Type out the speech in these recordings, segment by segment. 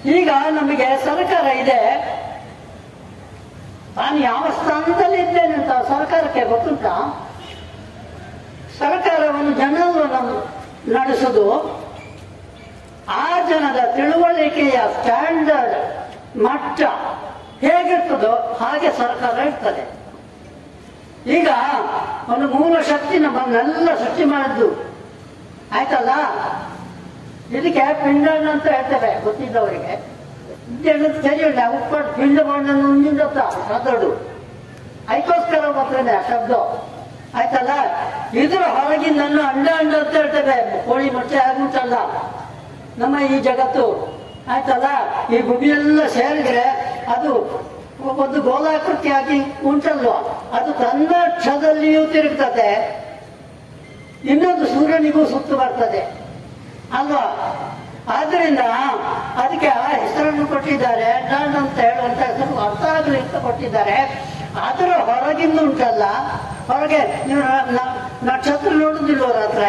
ಈಗ ನಮಗೆ ಸರ್ಕಾರ ಇದೆ ನಾನು ಯಾವ ಸ್ಥಾನದಲ್ಲಿ ಇದ್ದೇನೆ ಅಂತ ಸರ್ಕಾರಕ್ಕೆ ಗೊತ್ತುಂಟಾ ಸರ್ಕಾರವನ್ನು ಜನರನ್ನು ನಡೆಸುವುದು ಆ ಜನದ ತಿಳುವಳಿಕೆಯ ಸ್ಟ್ಯಾಂಡರ್ಡ್ ಮಟ್ಟ ಹೇಗಿರ್ತದೋ ಹಾಗೆ ಸರ್ಕಾರ ಇರ್ತದೆ ಈಗ ಒಂದು ಮೂಲ ಶಕ್ತಿ ನಮ್ಮನ್ನೆಲ್ಲ ಸೃಷ್ಟಿ ಮಾಡಿದ್ದು ಆಯ್ತಲ್ಲ ಇದಕ್ಕೆ ಪಿಂಡಣ್ಣ ಅಂತ ಹೇಳ್ತೇವೆ ಗೊತ್ತಿದ್ದವರಿಗೆ ಇದನ್ನು ಸರಿಯಿಲ್ಲ ಉಪ್ಪಟ್ಟು ಪಿಂಡ ಬಣ್ಣನ್ನು ಮುಂಜಿಂದತ್ತ ಅದೊಡ್ಡು ಅದಕ್ಕೋಸ್ಕರ ಬರ್ತದೆ ಆ ಶಬ್ದ ಆಯ್ತಲ್ಲ ಇದ್ರ ಹೊರಗಿಂದನ್ನು ಅಂಡ ಅಂಡ ಅಂತ ಹೇಳ್ತೇವೆ ಕೋಳಿ ಮೊಟ್ಟೆ ಆಗುತ್ತಲ್ಲ ನಮ್ಮ ಈ ಜಗತ್ತು ಆಯ್ತಲ್ಲ ಈ ಭೂಮಿಯೆಲ್ಲ ಸೇರಿದ್ರೆ ಅದು ಒಂದು ಗೋಲಾಕೃತಿಯಾಗಿ ಉಂಟಲ್ವ ಅದು ತನ್ನ ಕ್ಷದಲ್ಲಿಯೂ ತಿರುಗ್ತದೆ ಇನ್ನೊಂದು ಸೂರ್ಯನಿಗೂ ಸುತ್ತು ಬರ್ತದೆ ಅಲ್ವಾ ಆದ್ರಿಂದ ಅದಕ್ಕೆ ಆ ಹೆಸರನ್ನು ಕೊಟ್ಟಿದ್ದಾರೆ ಡಾನ್ ಅಂತ ಹೇಳುವಂತ ಹೆಸರು ಅರ್ಥ ಆಗಲಿ ಅಂತ ಕೊಟ್ಟಿದ್ದಾರೆ ಅದರ ಹೊರಗಿಂದ ಉಂಟಲ್ಲ ಹೊರಗೆ ನೀವು ನ- ನ- ನಕ್ಷತ್ರ ನೋಡುದಿಲ್ವ ರಾತ್ರ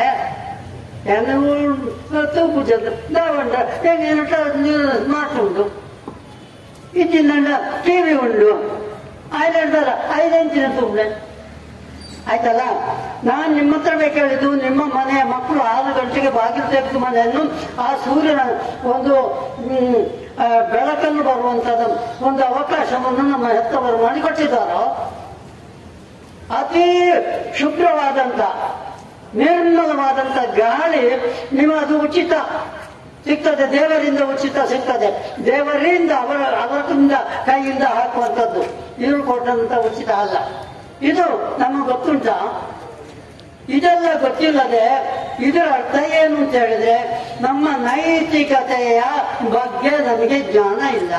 ತೂಪು ಚಂದ್ರ ದಾವಂಡ ಏನೇನು ಸ್ಮಾರ್ಟ್ ಉಂಟು ಇದ್ದಿಲ್ಲ ಟಿವಿ ಉಂಟು ಐದಂಟಲ್ಲ ಐದಂಚಿನ ತುಂಬೆ ಆಯ್ತಲ್ಲ ನಾನು ನಿಮ್ಮ ಹತ್ರ ಬೇಕಾಳಿದ್ದು ನಿಮ್ಮ ಮನೆಯ ಮಕ್ಕಳು ಆರು ಗಂಟೆಗೆ ಬಾಗಿಲು ತೆಗೆದು ಮನೆಯನ್ನು ಆ ಸೂರ್ಯನ ಒಂದು ಹ್ಮ್, ಆ, ಬೆಳಕನ್ನು ಬರುವಂತದ ಒಂದು ಅವಕಾಶವನ್ನು ನಮ್ಮ ಹೆತ್ತವರು ಮಾಡಿಕೊಟ್ಟಿದ್ದಾರೋ ಅತಿ ಶುಭ್ರವಾದಂತ ನಿರ್ಮಲವಾದಂತ ಗಾಳಿ ನಿಮ್ಮ ಅದು ಉಚಿತ ಸಿಗ್ತದೆ ದೇವರಿಂದ ಉಚಿತ ಸಿಗ್ತದೆ ದೇವರಿಂದ ಅವರ ಅವರಿಂದ ಕೈಯಿಂದ ಹಾಕುವಂಥದ್ದು ಇವರು ಕೊಟ್ಟಂತ ಉಚಿತ ಅಲ್ಲ ಇದು ನಮಗೆ ಗೊತ್ತುಂಟ ಇದೆಲ್ಲ ಗೊತ್ತಿಲ್ಲದೆ ಇದರ ಅರ್ಥ ಏನು ಅಂತ ಹೇಳಿದ್ರೆ ನಮ್ಮ ನೈತಿಕತೆಯ ಬಗ್ಗೆ ನಮಗೆ ಜ್ಞಾನ ಇಲ್ಲ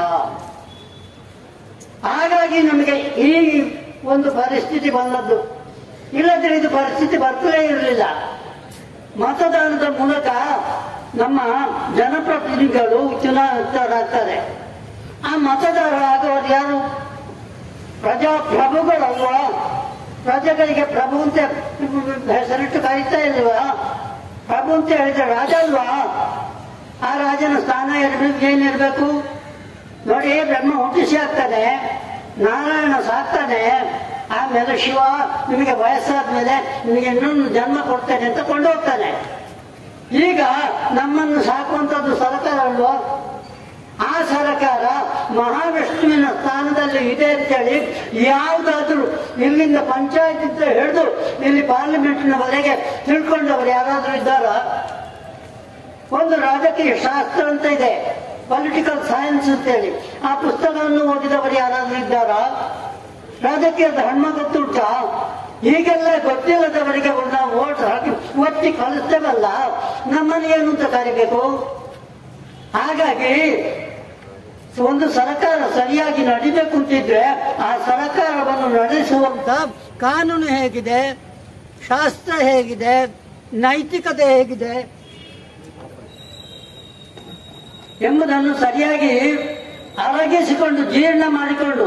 ಹಾಗಾಗಿ ನಮಗೆ ಈ ಒಂದು ಪರಿಸ್ಥಿತಿ ಬಂದದ್ದು ಇಲ್ಲದ್ರೆ ಇದು ಪರಿಸ್ಥಿತಿ ಬರ್ತಲೇ ಇರಲಿಲ್ಲ ಮತದಾನದ ಮೂಲಕ ನಮ್ಮ ಜನಪ್ರತಿನಿಧಿಗಳು ಚುನಾಯಿತರಾಗ್ತಾರೆ ಆ ಮತದಾರರಾಗುವರು ಯಾರು ಪ್ರಜಾಪ್ರಭುಗಳಲ್ವಾ ಪ್ರಜೆಗಳಿಗೆ ಪ್ರಭು ಅಂತ ಹೆಸರಿಟ್ಟು ಕರೀತಾ ಇಲ್ವಾ ಪ್ರಭು ಅಂತ ಹೇಳಿದ್ರೆ ರಾಜ ಅಲ್ವಾ ಆ ರಾಜನ ಸ್ಥಾನ ಇರ್ಬೇಕು ಏನಿರ್ಬೇಕು ನೋಡಿ ಬ್ರಹ್ಮ ಹುಟ್ಟಿಸಿ ಆಗ್ತಾನೆ ನಾರಾಯಣ ಸಾಕ್ತಾನೆ ಆಮೇಲೆ ಶಿವ ನಿಮಗೆ ವಯಸ್ಸಾದ್ಮೇಲೆ ನಿಮಗೆ ಇನ್ನೊಂದು ಜನ್ಮ ಕೊಡ್ತೇನೆ ಅಂತ ಕೊಂಡೋಗ್ತಾನೆ ಈಗ ನಮ್ಮನ್ನು ಸಾಕುವಂಥದ್ದು ಸರ್ಕಾರ ಅಲ್ವಾ ಆ ಸರ್ಕಾರ ಮಹಾವಿಷ್ಣುವಿನ ಸ್ಥಾನದಲ್ಲಿ ಇದೆ ಅಂತೇಳಿ ಯಾವುದಾದ್ರೂ ಇಲ್ಲಿಂದ ಪಂಚಾಯತ್ ಅಂತ ಹಿಡಿದು ಇಲ್ಲಿ ಪಾರ್ಲಿಮೆಂಟ್ನವರೆಗೆ ತಿಳ್ಕೊಂಡವರು ಯಾರಾದ್ರೂ ಇದ್ದಾರಾ ಒಂದು ರಾಜಕೀಯ ಶಾಸ್ತ್ರ ಅಂತ ಇದೆ ಪೊಲಿಟಿಕಲ್ ಸೈನ್ಸ್ ಅಂತೇಳಿ ಆ ಪುಸ್ತಕವನ್ನು ಓದಿದವರು ಯಾರಾದ್ರೂ ಇದ್ದಾರಾ ರಾಜಕೀಯ ಧರ್ಮ ಗೊತ್ತುಂಟ ಹೀಗೆಲ್ಲ ಗೊತ್ತಿಲ್ಲದವರಿಗೆ ನಾವು ಓಟ್ ಹಾಕಿ ಒತ್ತಿ ಕಳಿಸ್ತೇವಲ್ಲ ನಮ್ಮನ್ನು ಏನು ಅಂತ ಕರಿಬೇಕು ಹಾಗಾಗಿ ಒಂದು ಸರ್ಕಾರ ಸರಿಯಾಗಿ ನಡಿಬೇಕು ಅಂತಿದ್ರೆ ಆ ಸರ್ಕಾರವನ್ನು ನಡೆಸುವಂತ ಕಾನೂನು ಹೇಗಿದೆ ಶಾಸ್ತ್ರ ಹೇಗಿದೆ ನೈತಿಕತೆ ಹೇಗಿದೆ ಎಂಬುದನ್ನು ಸರಿಯಾಗಿ ಅರಗಿಸಿಕೊಂಡು ಜೀರ್ಣ ಮಾಡಿಕೊಂಡು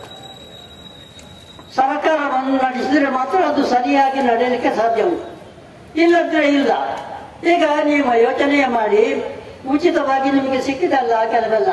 ಸರ್ಕಾರವನ್ನು ನಡೆಸಿದ್ರೆ ಮಾತ್ರ ಅದು ಸರಿಯಾಗಿ ನಡೆಯಲಿಕ್ಕೆ ಸಾಧ್ಯ ಉಂಟು ಇಲ್ಲದ್ರೆ ಇಲ್ಲ ಈಗ ನೀವು ಯೋಚನೆ ಮಾಡಿ ಉಚಿತವಾಗಿ ನಿಮಗೆ ಸಿಕ್ಕಿದಲ್ಲ ಕೆಲವೆಲ್ಲ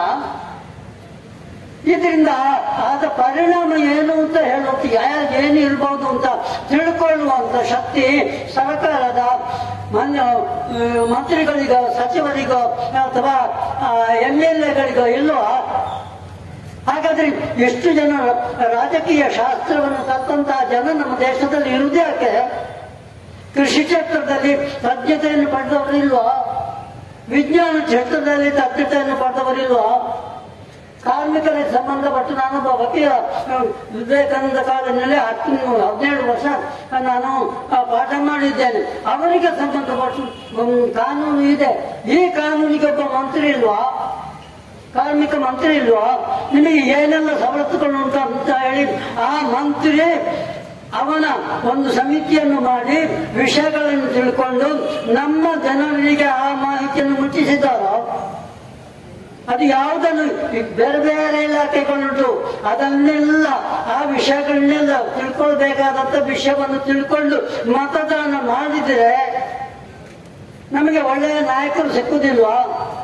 ಇದರಿಂದ ಆದ ಪರಿಣಾಮ ಏನು ಅಂತ ಹೇಳುತ್ತೆ ಯಾರು ಏನು ಇರ್ಬೋದು ಅಂತ ತಿಳ್ಕೊಳ್ಳುವಂತ ಶಕ್ತಿ ಸರ್ಕಾರದ ಮಾನ್ಯ ಆ, ಮಂತ್ರಿಗಳಿಗೋ ಸಚಿವರಿಗೋ ಅಥವಾ ಎಂ ಎಲ್ ಎಗಳಿಗೋ ಇಲ್ವೋ ಹಾಗಾದ್ರೆ ಎಷ್ಟು ಜನ ರಾಜಕೀಯ ಶಾಸ್ತ್ರವನ್ನು ಕಲ್ತಂತಹ ಜನ ನಮ್ಮ ದೇಶದಲ್ಲಿ ಇರುವುದೇ ಯಾಕೆ ಕೃಷಿ ಕ್ಷೇತ್ರದಲ್ಲಿ ತಜ್ಞತೆಯನ್ನು ಪಡೆದವರಿಲ್ವಾ ವಿಜ್ಞಾನ ಕ್ಷೇತ್ರದಲ್ಲಿ ತಜ್ಞತೆಯನ್ನು ಪಡೆದವರಿಲ್ವಾ ಕಾರ್ಮಿಕರಿಗೆ ಸಂಬಂಧಪಟ್ಟು ನಾನೊಬ್ಬ ವಕೀಲ ಅಹ್, ವಿವೇಕಾನಂದ ಕಾಲೇಜಿನಲ್ಲಿ ಹತ್ತು ಹದಿನೇಳು ವರ್ಷ ನಾನು ಆ, ಪಾಠ ಮಾಡಿದ್ದೇನೆ ಅವರಿಗೆ ಸಂಬಂಧಪಟ್ಟು ಒಂದು ಕಾನೂನು ಇದೆ ಈ ಕಾನೂನಿಗೆ ಒಬ್ಬ ಮಂತ್ರಿ ಇಲ್ವಾ ಕಾರ್ಮಿಕ ಮಂತ್ರಿ ಇಲ್ವಾ ನಿಮಗೆ ಏನೆಲ್ಲ ಸವಲತ್ತುಗಳು ಉಂಟು ಅಂತ ಹೇಳಿ ಆ ಮಂತ್ರಿ ಅವನ ಒಂದು ಸಮಿತಿಯನ್ನು ಮಾಡಿ ವಿಷಯಗಳನ್ನು ತಿಳ್ಕೊಂಡು ನಮ್ಮ ಜನರಿಗೆ ಆ ಮಾಹಿತಿಯನ್ನು ಮುಟ್ಟಿಸಿದಾರೋ ಅದು ಯಾವುದನ್ನು ಈ ಬೇರೆ ಬೇರೆ ಇಲಾಖೆಗಳುಂಟು ಅದನ್ನೆಲ್ಲ ಆ ವಿಷಯಗಳನ್ನೆಲ್ಲ ತಿಳ್ಕೊಳ್ಬೇಕಾದಂತ ವಿಷಯವನ್ನು ತಿಳ್ಕೊಂಡು ಮತದಾನ ಮಾಡಿದ್ರೆ ನಮಗೆ ಒಳ್ಳೆಯ ನಾಯಕರು ಸಿಕ್ಕುದಿಲ್ವಾ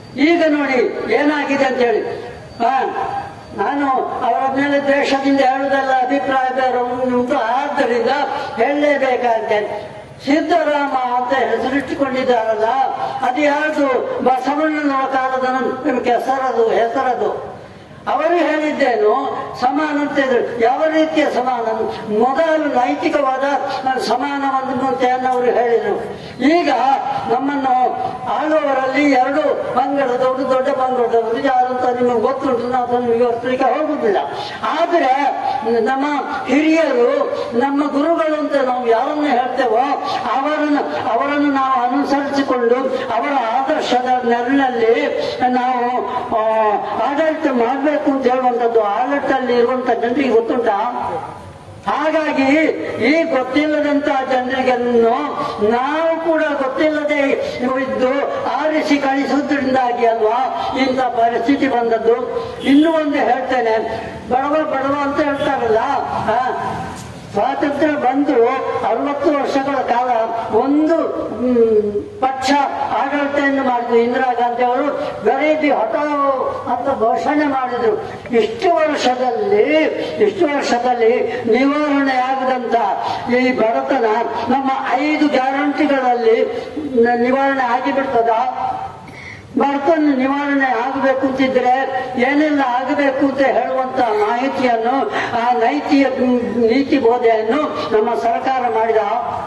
ಈಗ ನೋಡಿ ಏನಾಗಿದೆ ಅಂತ ಹೇಳಿ ಹಾ ನಾನು ಅವರ ಮೇಲೆ ದ್ವೇಷದಿಂದ ಹೇಳುವುದಲ್ಲ ಅಭಿಪ್ರಾಯ ಬೇರೆ ಉಂಟು ಆದ್ದರಿಂದ ಹೇಳಲೇಬೇಕಾಗಿದೆ ಸಿದ್ದರಾಮ ಅಂತ ಹೆಸರಿಟ್ಟುಕೊಂಡಿದ್ದಾರಲ್ಲ ಅದು ಯಾರ್ದು ಬಸವಣ್ಣನ ಕಾಲದ ನಮ್ಗೆ ಹೆಸರದು ಹೆಸರದು ಅವರು ಹೇಳಿದ್ದೇನು ಸಮಾನ ಅಂತ ಇದ್ರು ಯಾವ ರೀತಿಯ ಸಮಾನ ಮೊದಲು ನೈತಿಕವಾದ ಸಮಾನವಂತೆ ಅವರು ಹೇಳಿದರು ಈಗ ನಮ್ಮನ್ನು ಆಳುವವರಲ್ಲಿ ಎರಡು ಪಂಗಡದವರು ದೊಡ್ಡ ಪಂಗಡದವರು ಯಾರು ಅಂತ ನಿಮಗೆ ಗೊತ್ತುಂಟು ನಾವು ಅದನ್ನು ವಿವರಿಸಲಿಕ್ಕೆ ಹೋಗುದಿಲ್ಲ ಆದರೆ ನಮ್ಮ ಹಿರಿಯರು ನಮ್ಮ ಗುರುಗಳು ಅಂತ ನಾವು ಯಾರನ್ನು ಹೇಳ್ತೇವೋ ಅವರನ್ನು ಅವರನ್ನು ನಾವು ಅನುಸರಿಸಿಕೊಂಡು ಅವರ ಆದರ್ಶದ ನೆರಳಿನಲ್ಲಿ ನಾವು ಆ, ಆಡಳಿತ ಮಾಡಬೇಕು ಅಂತ ಹೇಳುವಂಥದ್ದು ಆಡಳಿತದಲ್ಲಿ ಇರುವಂತ ಜನರಿಗೆ ಗೊತ್ತುಂಟಾ ಹಾಗಾಗಿ ಈ ಗೊತ್ತಿಲ್ಲದಂತಹ ಜನರಿಗೆ ನಾವು ಕೂಡ ಗೊತ್ತಿಲ್ಲದೆ ಇದ್ದು ಆರಿಸಿ ಕಳಿಸುವುದರಿಂದಾಗಿ ಅಲ್ವಾ ಇಂಥ ಪರಿಸ್ಥಿತಿ ಬಂದದ್ದು ಇನ್ನೂ ಒಂದು ಹೇಳ್ತೇನೆ ಬಡವ ಬಡವ ಅಂತ ಹೇಳ್ತಾರಲ್ಲ ಆ, ಸ್ವಾತಂತ್ರ್ಯ ಬಂದು ಅರವತ್ತು ವರ್ಷಗಳ ಕಾಲ ಒಂದು ಮ್, ಪಕ್ಷ ಆಡಳಿತೆಯನ್ನು ಮಾಡಿದ್ರು ಇಂದಿರಾ ಗಾಂಧಿ ಅವರು ಗರೀಬಿ ಹಠಾವು ಅಂತ ಘೋಷಣೆ ಮಾಡಿದ್ರು ಇಷ್ಟು ವರ್ಷದಲ್ಲಿ ಇಷ್ಟು ವರ್ಷದಲ್ಲಿ ನಿವಾರಣೆ ಆಗದಂತ ಈ ಬಡತನ ನಮ್ಮ ಐದು ಗ್ಯಾರಂಟಿಗಳಲ್ಲಿ ನ- ನಿವಾರಣೆ ಆಗಿಬಿಡ್ತದ ಬಡತನ ನಿವಾರಣೆ ಆಗಬೇಕು ಅಂತಿದ್ರೆ ಏನೆಲ್ಲ ಆಗಬೇಕು ಅಂತ ಹೇಳುವಂತ ಮಾಹಿತಿಯನ್ನು ಆ ನೈತಿಯ ನೀತಿ ಬೋಧೆಯನ್ನು ನಮ್ಮ ಸರ್ಕಾರ ಮಾಡಿದ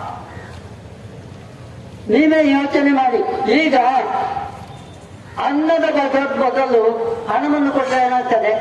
ನೀವೇ ಯೋಚನೆ ಮಾಡಿ ಈಗ ಅನ್ನದ ಬದ ಬದಲು ಹಣವನ್ನು ಕೊಟ್ಟರೆ ಏನಾಗ್ತದೆ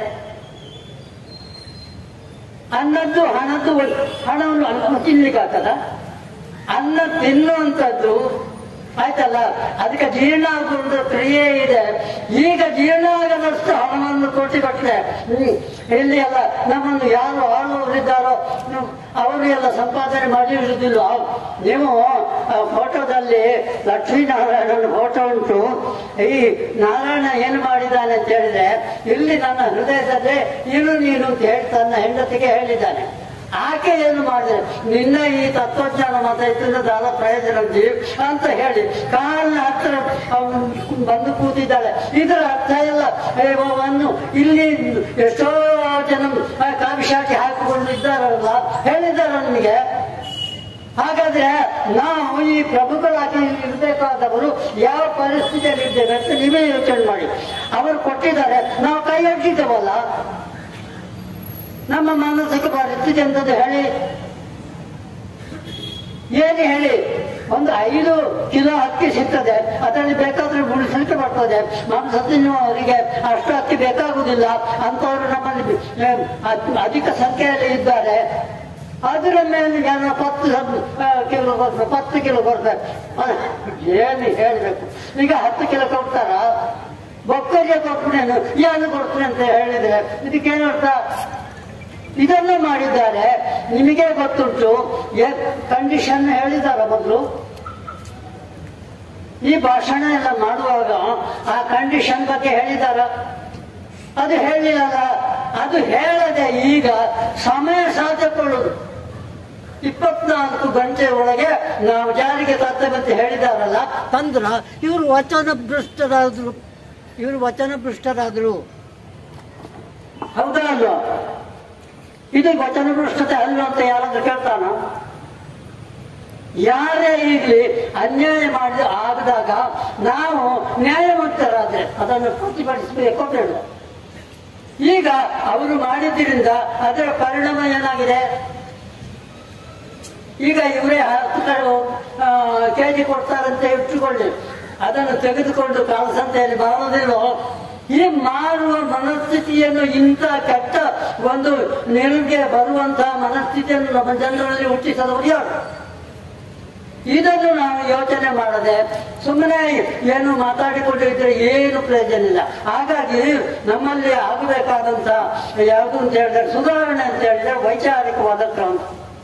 ಅನ್ನದ್ದು ಹಣದ್ದು ಹಣವನ್ನು ಅನ್ನ ತಿನ್ಲಿಕ್ಕೆ ಆಗ್ತದ ಅನ್ನ ತಿನ್ನುವಂಥದ್ದು ಆಯ್ತಲ್ಲ ಅದಕ್ಕೆ ಜೀರ್ಣ ಆಗುವಂತ ಕ್ರಿಯೆ ಇದೆ ಈಗ ಜೀರ್ಣ ಆಗದಷ್ಟು ಹಣವನ್ನು ಕೊಟ್ಟು ಕೊಟ್ಟರೆ ಹ್ಮ್ ಇಲ್ಲಿ ಎಲ್ಲ ನಮ್ಮನ್ನು ಯಾರು ಆಳುವವರಿದ್ದಾರೋ ಹ್ಮ್, ಅವರು ಎಲ್ಲ ಸಂಪಾದನೆ ಮಾಡಿರುವುದಿಲ್ಲ ನೀವು ಆ ಫೋಟೋದಲ್ಲಿ ಲಕ್ಷ್ಮೀನಾರಾಯಣನ ಫೋಟೋ ಉಂಟು ಈ ನಾರಾಯಣ ಏನು ಮಾಡಿದ್ದಾನೆ ಅಂತ ಹೇಳಿದ್ರೆ ಇಲ್ಲಿ ನನ್ನ ಹೃದಯದಲ್ಲಿ ಇರು ನೀನು ಅಂತ ಹೇಳಿ ತನ್ನ ಹೆಂಡತಿಗೆ ಹೇಳಿದ್ದಾನೆ ಆಕೆ ಏನು ಮಾಡಿದೆ ನಿನ್ನ ಈ ತತ್ವಜ್ಞಾನ ಮತ ಇದ್ರಿಂದ ದಾದ ಪ್ರಯೋಜನ ಉಂಟು ಅಂತ ಹೇಳಿ ಕಾಲಿನ ಹತ್ತಿರ ಅವ್ನು ಬಂದು ಕೂತಿದ್ದಾಳೆ ಇದರ ಅರ್ಥ ಎಲ್ಲ ಹೇಮವನ್ನು ಇಲ್ಲಿ ಎಷ್ಟೋ ಜನ ಆ, ಕಾವಿಶಾಟಿ ಹಾಕಿಕೊಂಡು ಇದ್ದಾರಲ್ಲ ಹೇಳಿದ್ದಾರೆ ನಿಮಗೆ ಹಾಗಾದ್ರೆ ನಾವು ಈ ಪ್ರಭುಗಳಾಗಿ ಇರಬೇಕಾದವರು ಯಾವ ಪರಿಸ್ಥಿತಿಯಲ್ಲಿ ಇದ್ದೇವೆ ಅಂತ ನೀವೇ ಯೋಚನೆ ಮಾಡಿ ಅವರು ಕೊಟ್ಟಿದ್ದಾರೆ ನಾವು ಕೈ ಅಡ್ಡಿದ್ದೇವಲ್ಲ ನಮ್ಮ ಮಾನಸಿಕ ಪರಿಸ್ಥಿತಿ ಎಂತದ್ದು ಹೇಳಿ ಏನು ಹೇಳಿ ಒಂದು ಐದು ಕಿಲೋ ಅಕ್ಕಿ ಸಿಗ್ತದೆ ಅದರಲ್ಲಿ ಬೇಕಾದ್ರೆ ಉಳಿಸಲಿಕ್ಕೆ ಬರ್ತದೆ ಮಾಂಸ ತಿನ್ನುವವರಿಗೆ ಅಷ್ಟು ಅಕ್ಕಿ ಬೇಕಾಗುವುದಿಲ್ಲ ಅಂತವರು ನಮ್ಮಲ್ಲಿ ಆ, ಅದ್- ಅಧಿಕ ಸಂಖ್ಯೆಯಲ್ಲಿ ಇದ್ದಾರೆ ಅದರ ಮೇಲೆ ಜನ ಪತ್ತು ಸಬ್- ಆ, ಕಿಲೋ ಕೊಡ್ತಾರೆ ಪತ್ತು ಕಿಲೋ ಕೊಡ್ತಾರೆ ಆ, ಏನು ಹೇಳಬೇಕು ಈಗ ಹತ್ತು ಕಿಲೋ ಕೊಡ್ತಾರ ಬೊಕ್ಕರಿಗೆ ಕೊಡ್ತೇನೆ ಏನು ಕೊಡ್ತೀನಿ ಅಂತ ಹೇಳಿದ್ರೆ ಇದಕ್ಕೇನು ಅರ್ಥ ಇದನ್ನು ಮಾಡಿದ್ದಾರೆ ನಿಮಗೆ ಗೊತ್ತುಂಟು ಕಂಡೀಷನ್ ಹೇಳಿದಾರ ಮೊದಲು ಈ ಭಾಷಣ ಎಲ್ಲ ಮಾಡುವಾಗ ಆ ಕಂಡೀಷನ್ ಬಗ್ಗೆ ಹೇಳಿದಾರ ಅದು ಹೇಳಿಲ್ಲ ಅದು ಹೇಳದೆ ಈಗ ಸಮಯ ಸಾಧಿಕೊಳ್ಳುದು ಇಪ್ಪತ್ನಾಲ್ಕು ಗಂಟೆ ಒಳಗೆ ನಾವು ಜಾರಿಗೆ ತರ್ತೇವೆ ಅಂತ ಹೇಳಿದಾರಲ್ಲ ತಂದ್ರ ಇವರು ವಚನ ಭ್ರಷ್ಟರಾದ್ರು ಇವರು ವಚನ ಭ್ರಷ್ಟರಾದ್ರು ಹೌದಾ ಅಲ್ವಾ ಇದು ವಚನಭ್ರಷ್ಟತೆ ಅಲ್ಲ ಅಂತ ಯಾರಾದ್ರೂ ಕೇಳ್ತಾನ ಯಾರೇ ಇರ್ಲಿ ಅನ್ಯಾಯ ಮಾಡಿ ಆಗದಾಗ ನಾವು ನ್ಯಾಯವಂತರಾದ್ರೆ ಅದನ್ನು ಪ್ರತಿಭಟಿಸಬೇಕು ಬೇಡ ಈಗ ಅವರು ಮಾಡಿದ್ರಿಂದ ಅದರ ಪರಿಣಾಮ ಏನಾಗಿದೆ ಈಗ ಇವರೇ ಹತ್ತು ಕೆ ಜಿ ಕೊಡ್ತಾರಂತೆ ಇಟ್ಟುಕೊಳ್ಳಿ ಅದನ್ನು ತೆಗೆದುಕೊಂಡು ಕಾಲಸಂತೆಯಲ್ಲಿ ಮಾರುವುದಿಲ್ಲೋ ಈ ಮಾರುವ ಮನಸ್ಥಿತಿಯನ್ನು ಇಂಥ ಕೆಟ್ಟ ಒಂದು ನಿರುಗೆ ಬರುವಂತಹ ಮನಸ್ಥಿತಿಯನ್ನು ನಮ್ಮ ಜನರಲ್ಲಿ ಹುಟ್ಟಿಸದವರು ಯಾರು ಇದನ್ನು ನಾವು ಯೋಚನೆ ಮಾಡದೆ ಸುಮ್ಮನೆ ಏನು ಮಾತಾಡಿಕೊಂಡಿದ್ರೆ ಏನು ಪ್ರಯೋಜನ ಇಲ್ಲ ಹಾಗಾಗಿ ನಮ್ಮಲ್ಲಿ ಆಗಬೇಕಾದಂತ ಯಾವುದು ಅಂತ ಹೇಳಿದ್ರೆ ಸುಧಾರಣೆ ಅಂತ ಹೇಳಿದ್ರೆ ವೈಚಾರಿಕವಾದ ಕ್ರಮ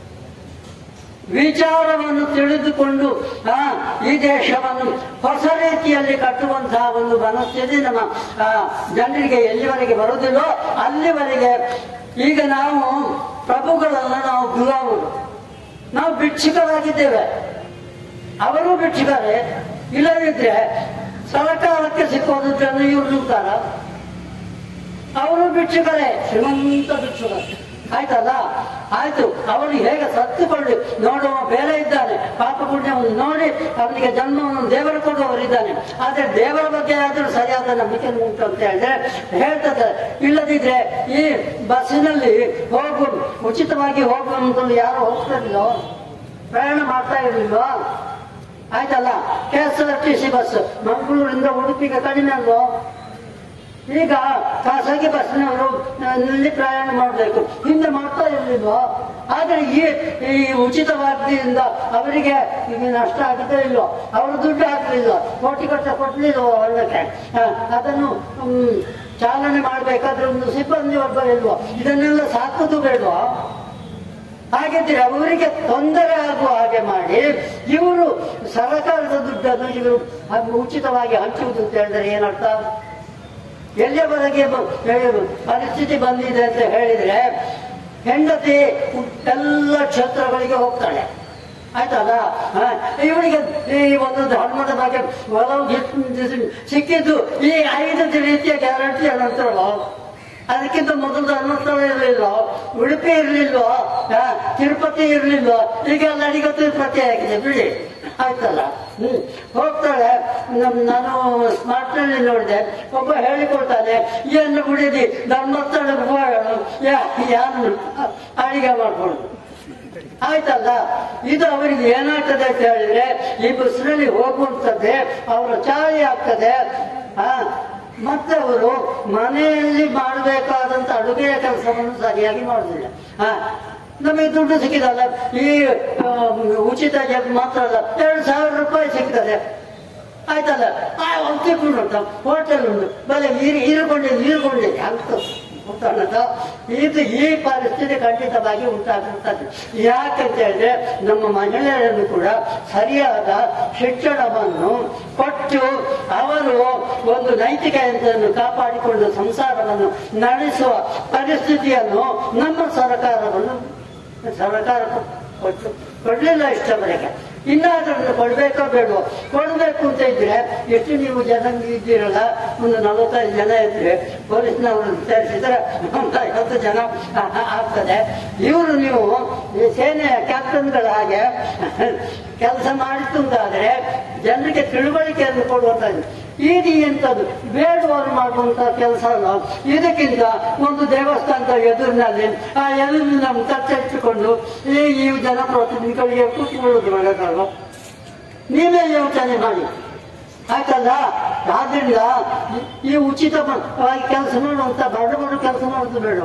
ವಿಚಾರವನ್ನು ತಿಳಿದುಕೊಂಡು ಆ, ಈ ದೇಶವನ್ನು ಹೊಸ ರೀತಿಯಲ್ಲಿ ಕಟ್ಟುವಂತಹ ಒಂದು ಮನಸ್ಥಿತಿ ನಮ್ಮ ಆ, ಜನರಿಗೆ ಎಲ್ಲಿವರೆಗೆ ಬರುವುದಿಲ್ಲೋ ಅಲ್ಲಿವರೆಗೆ ಈಗ ನಾವು ಪ್ರಭುಗಳನ್ನ ನಾವು ಗುಲಾಮರು ನಾವು ಭಿಕ್ಷುಕರಾಗಿದ್ದೇವೆ ಅವರು ಭಿಕ್ಷುಕರೇ ಇಲ್ಲದಿದ್ರೆ ಸರ್ಕಾರಕ್ಕೆ ಸಿಕ್ಕೋದು ಜನ ಇವ್ರು ನುಗ್ತಾರ ಅವರು ಭಿಕ್ಷುಕರೇ ಶ್ರೀಮಂತ ಭಿಕ್ಷುಕರು ಆಯ್ತಲ್ಲ ಆಯ್ತು ಅವನು ಹೇಗೆ ಸತ್ತುಕೊಳ್ಳಿ ನೋಡುವ ಬೇರೆ ಇದ್ದಾನೆ ಪಾಪ ಪುಣ್ಯವನ್ನು ನೋಡಿ ಅವನಿಗೆ ಜನ್ಮವನ್ನು ದೇವರು ಕೊಡುವವರಿದ್ದಾನೆ ಆದ್ರೆ ದೇವರ ಬಗ್ಗೆ ಆದ್ರೂ ಸರಿಯಾದ ನಂಬಿಕೆ ಉಂಟು ಅಂತ ಹೇಳಿದ್ರೆ ಹೇಳ್ತದೆ ಇಲ್ಲದಿದ್ರೆ ಈ ಬಸ್ಸಿನಲ್ಲಿ ಹೋಗು ಉಚಿತವಾಗಿ ಹೋಗುವಂತ ಯಾರು ಹೋಗ್ತಾರಿಲ್ಲೋ ಪ್ರಯಾಣ ಮಾಡ್ತಾ ಇರಲಿಲ್ವೋ ಆಯ್ತಲ್ಲ K S R T C bus ಮಂಗಳೂರಿಂದ ಉಡುಪಿಗೆ ಕಡಿಮೆ ಅಲ್ವೋ ಈಗ ಖಾಸಗಿ ಬಸ್ನವರು ನಲ್ಲಿ ಪ್ರಯಾಣ ಮಾಡಬೇಕು ಹಿಂದೆ ಮಾಡ್ತಾ ಇರಲಿಲ್ವೋ ಆದ್ರೆ ಈ ಈ ಉಚಿತವಾದ್ದರಿಂದ ಅವರಿಗೆ ಈಗ ನಷ್ಟ ಆಗಿದೆ ಇಲ್ವೋ ಅವರು ದುಡ್ಡು ಹಾಕಲಿಲ್ಲ ಕೋಟಿ ಕಟ್ಟ ಕೊಡ್ಲಿಲ್ವೋ ಹೊರಕ್ಕೆ ಅದನ್ನು ಹ್ಮ್, ಚಾಲನೆ ಮಾಡಬೇಕಾದ್ರೆ ಒಂದು ಸಿಬ್ಬಂದಿ ಒಬ್ಬ ಇಲ್ವೋ ಇದನ್ನೆಲ್ಲ ಸಾಕುದು ಬೇಡವಾ ಹಾಗಿದ್ರೆ ಅವರಿಗೆ ತೊಂದರೆ ಆಗುವ ಹಾಗೆ ಮಾಡಿ ಇವರು ಸರ್ಕಾರದ ದುಡ್ಡನ್ನು ಇವರು ಅದು ಉಚಿತವಾಗಿ ಹಂಚುವುದು ಅಂತ ಹೇಳಿದ್ರೆ ಏನರ್ಥ ಎಲ್ಲಿಯವರೆಗೆ ಬ- ಹೇಳು, ಪರಿಸ್ಥಿತಿ ಬಂದಿದೆ ಅಂತ ಹೇಳಿದ್ರೆ ಹೆಂಡತಿ ಎಲ್ಲ ಕ್ಷೇತ್ರಗಳಿಗೆ ಹೋಗ್ತಾಳೆ ಆಯ್ತಲ್ಲ ಹ, ಇವಳಿಗೆ ಈ ಒಂದು ಧರ್ಮದ ಬಗ್ಗೆ ಒಲವು ಗಿ- ಸಿಕ್ಕಿದ್ದು ಈ ಐದು ರೀತಿಯ ಗ್ಯಾರಂಟಿ ನಂತರ ಅದಕ್ಕಿಂತ ಮೊದಲು ಧರ್ಮಸ್ಥಳ ಇರಲಿಲ್ವೋ ಉಡುಪಿ ಇರಲಿಲ್ವೋ ತಿರುಪತಿ ಇರಲಿಲ್ವೋ ಈಗ ಎಲ್ಲರಿಗೂ ತಿರುಪತಿ ಆಗಿದೆ ಬಿಡಿ ಆಯ್ತಲ್ಲ ಹ್ಮ್ ಹೋಗ್ತಾಳೆ ನಮ್- ನಾನು ಸ್ಮಾರ್ಟ್ ನಲ್ಲಿ ನೋಡಿದೆ ಒಬ್ಬ ಹೇಳಿಕೊಡ್ತಾನೆ ಏನು ಬಿಡಿದಿ ಧರ್ಮಸ್ಥಳಕ್ಕೆ ಹೋಗೋಣ ಯಾರು ಅಡಿಗೆ ಮಾಡ್ಕೊಂಡು ಆಯ್ತಲ್ಲ ಇದು ಅವರಿಗೆ ಏನಾಗ್ತದೆ ಅಂತ ಹೇಳಿದ್ರೆ ಈ ಬಸ್ನಲ್ಲಿ ಹೋಗುವಂಥದ್ದೇ ಅವರ ಚಾಳಿ ಆಗ್ತದೆ ಆ ಮತ್ತೆ ಅವರು ಮನೆಯಲ್ಲಿ ಮಾಡಬೇಕಾದಂತ ಅಡುಗೆಯ ಕೆಲಸವನ್ನು ಸರಿಯಾಗಿ ಮಾಡುದಿಲ್ಲ ಆ ನಮಗೆ ದುಡ್ಡು ಸಿಕ್ಕಿದಲ್ಲ ಈ ಆ, ಉಚಿತ ಜಗ್ ಮಾತ್ರ ಅಲ್ಲ ಎರಡು ಸಾವಿರ ರೂಪಾಯಿ ಸಿಗ್ತದೆ ಆಯ್ತಲ್ಲ ಆ ತಿಳ್ಕೊಂಡು ಉಂಟು ಹೋಟೆಲ್ ಉಂಟು ಬಲೆ ನೀರು ಹೀರಿಕೊಂಡಿದೆ ಹೀರಿಕೊಂಡಿದೆ ಅಂತ ಉಂಟಾನದ ಇದು ಈ ಪರಿಸ್ಥಿತಿ ಖಂಡಿತವಾಗಿ ಉಂಟಾಗುತ್ತದೆ ಯಾಕಂತ ಹೇಳಿದ್ರೆ ನಮ್ಮ ಮಹಿಳೆಯರನ್ನು ಕೂಡ ಸರಿಯಾದ ಶಿಕ್ಷಣವನ್ನು ಕೊಟ್ಟು ಅವರು ಒಂದು ನೈತಿಕತೆಯನ್ನು ಕಾಪಾಡಿಕೊಂಡು ಸಂಸಾರವನ್ನು ನಡೆಸುವ ಪರಿಸ್ಥಿತಿಯನ್ನು ನಮ್ಮ ಸರ್ಕಾರವನ್ನು ಸರ್ಕಾರ ಕೊಟ್ಟು ಕೊಡ್ಲಿಲ್ಲ ಇಷ್ಟವರೆಗೆ ಇನ್ನಾದ್ರೂ ಕೊಡ್ಬೇಕೋ ಬೇಡವೋ ಕೊಡ್ಬೇಕು ಅಂತ ಇದ್ರೆ ಎಷ್ಟು ನೀವು ಜನ ಇದ್ದೀರಲ್ಲ ಒಂದು ನಲವತ್ತೈದು ಜನ ಇದ್ರೆ ಪೊಲೀಸ್ನವರು ಸೇರಿಸಿದ್ರೆ ಒಂದು ಐವತ್ತು ಜನ ಆ- ಆ- ಆಗ್ತದೆ ಇವರು ನೀವು ಈ ಸೇನೆಯ ಕ್ಯಾಪ್ಟನ್ಗಳ ಹಾಗೆ ಕೆಲಸ ಮಾಡಿತು ಅಂತಾದ್ರೆ ಜನರಿಗೆ ತಿಳುವಳಿಕೆಯನ್ನು ಕೊಡುವಂಥದ್ದು ಇದು ಎಂಥದ್ದು ಬೇಡವರು ಮಾಡುವಂತ ಕೆಲಸ ಅಲ್ಲ ಇದಕ್ಕಿಂತ ಒಂದು ದೇವಸ್ಥಾನದ ಎದುರಿನಲ್ಲಿ ಆ ಎದುರಿನ ಕಚ್ಚೆಚ್ಚಿಕೊಂಡು ಈ ಈ ಜನಪ್ರತಿನಿಧಿಗಳಿಗೆ ಕೂತ್ಕೊಳ್ಳೋದು ಮಾಡೋದಲ್ವ ನೀವೇ ಯೋಚನೆ ಮಾಡಿ ಆಯ್ತಲ್ಲ ಆದ್ರಿಂದ ಈ- ಈ ಉಚಿತವಾಗಿ ಕೆಲಸ ಮಾಡುವಂತ ಬಡವರು ಕೆಲಸ ಮಾಡೋದು ಬೇಡ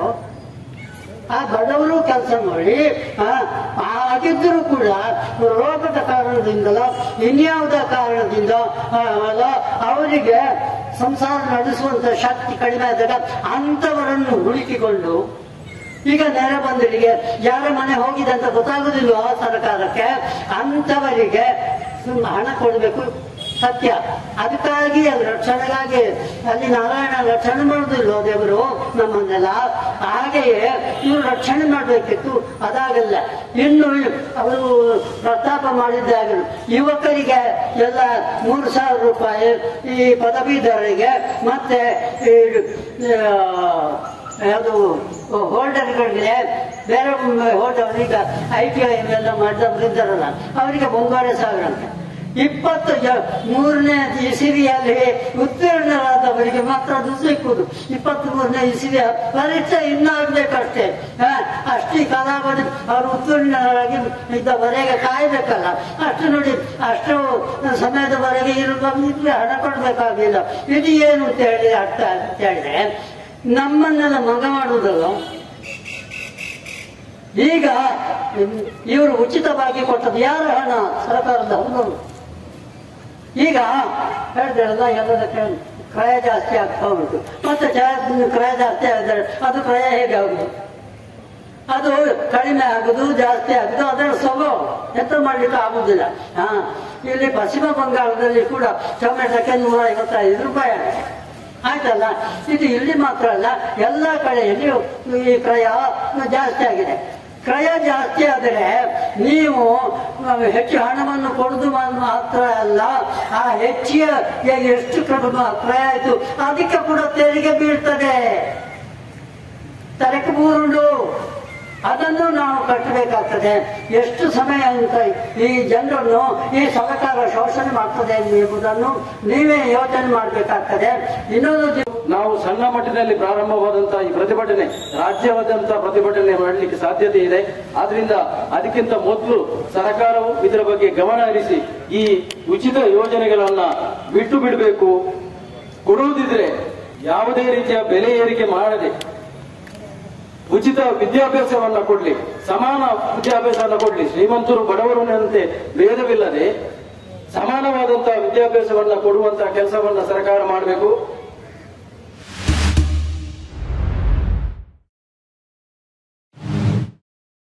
ಆ ಬಡವರು ಕೆಲಸ ಮಾಡಿ ಆ, ಆಗಿದ್ದರೂ ಕೂಡ ರೋಗದ ಕಾರಣದಿಂದಲ ಇನ್ಯಾವುದ ಕಾರಣದಿಂದ ಆ, ಅಲ್ಲ ಅವರಿಗೆ ಸಂಸಾರ ನಡೆಸುವಂತ ಶಕ್ತಿ ಕಡಿಮೆ ಆದಾಗ ಅಂಥವರನ್ನು ಹುಡುಕಿಕೊಂಡು ಈಗ ನೆರೆ ಬಂದರಿಗೆ ಯಾರ ಮನೆ ಹೋಗಿದೆ ಅಂತ ಗೊತ್ತಾಗುದಿಲ್ವ ಸರ್ಕಾರಕ್ಕೆ ಅಂಥವರಿಗೆ ಸುಮ್ಮ ಹಣ ಕೊಡಬೇಕು ಸತ್ಯ ಅದಕ್ಕಾಗಿ ಅದು ರಕ್ಷಣೆಗಾಗಿ ಅಲ್ಲಿ ನಾರಾಯಣ ರಕ್ಷಣೆ ಮಾಡುದಿಲ್ವ ದೇವರು ನಮ್ಮನ್ನೆಲ್ಲ ಹಾಗೆಯೇ ಇವರು ರಕ್ಷಣೆ ಮಾಡಬೇಕಿತ್ತು ಅದಾಗಲ್ಲ ಇನ್ನು ಅವರು ಪ್ರಸ್ತಾಪ ಮಾಡಿದ್ದಾಗಲು ಯುವಕರಿಗೆ ಎಲ್ಲ ಮೂರು ಸಾವಿರ ರೂಪಾಯಿ ಈ ಪದವೀಧರರಿಗೆ ಮತ್ತೆ ಈ ಆ, ಯಾವುದು ಹೋಲ್ಡರ್ಗಳಿಗೆ ಬೇರೆ ಹೋಲ್ಡರ್ ಈಗ ಐ ಟಿ ಐ ಎಲ್ಲ ಮಾಡಿದವರು ಇದ್ದಾರಲ್ಲ ಅವರಿಗೆ ಒಂದೂವರೆ ಸಾವಿರ ಅಂತ ಇಪ್ಪತ್ತು ಜ ಮೂರನೇ ಇಸಿರಿಯಲ್ಲಿ ಉತ್ತೀರ್ಣರಾದವರಿಗೆ ಮಾತ್ರ ಅದು ಸಿಕ್ಕುದು ಇಪ್ಪತ್ತ್ ಮೂರನೇ ಇಸಿರಿಯ ಪರೀಕ್ಷೆ ಇನ್ನಾಗಬೇಕಷ್ಟೇ ಅಷ್ಟು ಈ ಕಾಲಾವಧಿ ಅವರು ಉತ್ತೀರ್ಣರಾಗಿ ಇದ್ದವರೆಗೆ ಕಾಯ್ಬೇಕಲ್ಲ ಅಷ್ಟು ನೋಡಿ ಅಷ್ಟು ಸಮಯದವರೆಗೆ ಇರುವ ಇದ್ರೆ ಹಣ ಕೊಡ್ಬೇಕಾಗಿಲ್ಲ ಇದು ಏನು ಅಂತ ಹೇಳಿ ಅರ್ಥ ಅಂತ ಹೇಳಿದ್ರೆ ನಮ್ಮನ್ನೆಲ್ಲ ಮಗ ಮಾಡುವುದಲ್ಲ ಈಗ ಇವರು ಉಚಿತವಾಗಿ ಕೊಟ್ಟದ್ದು ಯಾರ ಹಣ ಸರ್ಕಾರದ ಹೌದು ಈಗ ಹೇಳಿದ್ರಲ್ಲ ಎಲ್ಲದಕ್ಕೆ ಕ್ರಯ ಜಾಸ್ತಿ ಆಗ್ತಾ ಉಂಟು ಮತ್ತೆ ಚಾ- ಕ್ರಯ ಜಾಸ್ತಿ ಆಗಿದ್ರೆ ಅದು ಕ್ರಯ ಹೇಗೆ ಆಗುದು ಅದು ಕಡಿಮೆ ಆಗುದು ಜಾಸ್ತಿ ಆಗುದು ಅದರ ಸ್ವಭಾವ ಎಂತ ಮಾಡ್ಲಿಕ್ಕೆ ಆಗುದಿಲ್ಲ ಹಾ ಇಲ್ಲಿ ಪಶ್ಚಿಮ ಬಂಗಾಳದಲ್ಲಿ ಕೂಡ ಟೊಮೆಟೊಕ್ಕೆ ನೂರ ಐವತ್ತೈದು ರೂಪಾಯಿ ಆಗಿದೆ. ಆಯ್ತಲ್ಲ ಇದು ಇಲ್ಲಿ ಮಾತ್ರ ಅಲ್ಲ ಎಲ್ಲ ಕಡೆಯಲ್ಲಿ ಈ ಕ್ರಯ ಜಾಸ್ತಿ ಆಗಿದೆ ಕ್ರಯ ಜಾಸ್ತಿ ಆದರೆ ನೀವು ಆ, ಹೆಚ್ಚು ಹಣವನ್ನು ಕೊಡುದು ಮಾತ್ರ ಅಲ್ಲ ಆ ಹೆಚ್ಚಿಗೆ ಎಷ್ಟು ಕ್ರಮ ಕ್ರಯ ಆಯಿತು ಅದಕ್ಕೆ ಕೂಡ ತೆರಿಗೆ ಬೀಳ್ತದೆ ತರಕ ಬೂರುಡು ಅದನ್ನು ನಾವು ಕಟ್ಟಬೇಕಾಗ್ತದೆ ಎಷ್ಟು ಸಮಯ ಅಂತ ಈ ಜನರನ್ನು ಈ ಸರ್ಕಾರ ಶೋಷಣೆ ಮಾಡ್ತದೆ ಎಂಬುದನ್ನು ನೀವೇ ಯೋಚನೆ ಮಾಡಬೇಕಾಗ್ತದೆ ಇನ್ನೊಂದು ಜಿ- ನಾವು ಸಣ್ಣ ಮಟ್ಟಿನಲ್ಲಿ ಪ್ರಾರಂಭವಾದಂತಹ ಈ ಪ್ರತಿಭಟನೆ ರಾಜ್ಯವಾದಂತ ಪ್ರತಿಭಟನೆ ಮಾಡಲಿಕ್ಕೆ ಸಾಧ್ಯತೆ ಇದೆ ಆದ್ರಿಂದ ಅದಕ್ಕಿಂತ ಮೊದಲು ಸರ್ಕಾರವು ಇದರ ಬಗ್ಗೆ ಗಮನ ಹರಿಸಿ ಈ ಉಚಿತ ಯೋಜನೆಗಳನ್ನ ಬಿಟ್ಟು ಬಿಡಬೇಕು ಕೊಡುವುದಿದ್ರೆ ಯಾವುದೇ ರೀತಿಯ ಬೆಲೆ ಏರಿಕೆ ಮಾಡದೆ ಉಚಿತ ವಿದ್ಯಾಭ್ಯಾಸವನ್ನ ಕೊಡ್ಲಿ ಸಮಾನ ವಿದ್ಯಾಭ್ಯಾಸವನ್ನ ಕೊಡ್ಲಿ ಶ್ರೀಮಂತರು ಬಡವರನಂತೆ ಭೇದವಿಲ್ಲದೆ ಸಮಾನವಾದಂತಹ ವಿದ್ಯಾಭ್ಯಾಸವನ್ನ ಕೊಡುವಂತಹ ಕೆಲಸವನ್ನ ಸರ್ಕಾರ ಮಾಡಬೇಕು